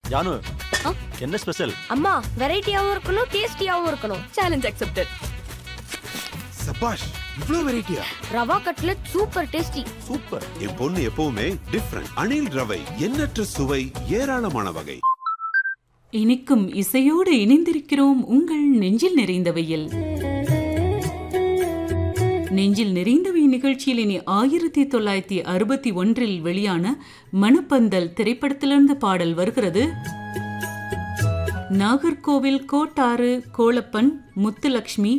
ஜானு ஆ? என்ன ஸ்பெஷல் அம்மா வெரைட்டியாவும் இருக்கணும் டேஸ்டியாவும் இருக்கணும் சேலஞ்ச் அக்செப்டட் சபாஷ் இவ்ளோ வெரைட்டியா rava cutlet super tasty super என் பொண்ணு எப்பவுமே டிஃப்ரெண்ட் அணில் ரவை எண்ணற்ற சுவை ஏராளமான வகை இனிக்கும் இசையோடு இணைந்திருக்கிறோம் உங்கள் நெஞ்சில் நிறைந்தவையில் நெஞ்சில் நிறைந்தவை நிகழ்ச்சியில் இனி ஆயிரத்தி தொள்ளாயிரத்தி அறுபத்தி ஒன்றில் வெளியான மணப்பந்தல் திரைப்படத்திலிருந்து பாடல் வருகிறது நாகர்கோவில் கோட்டாறு கோலப்பன் முத்துலக்ஷ்மி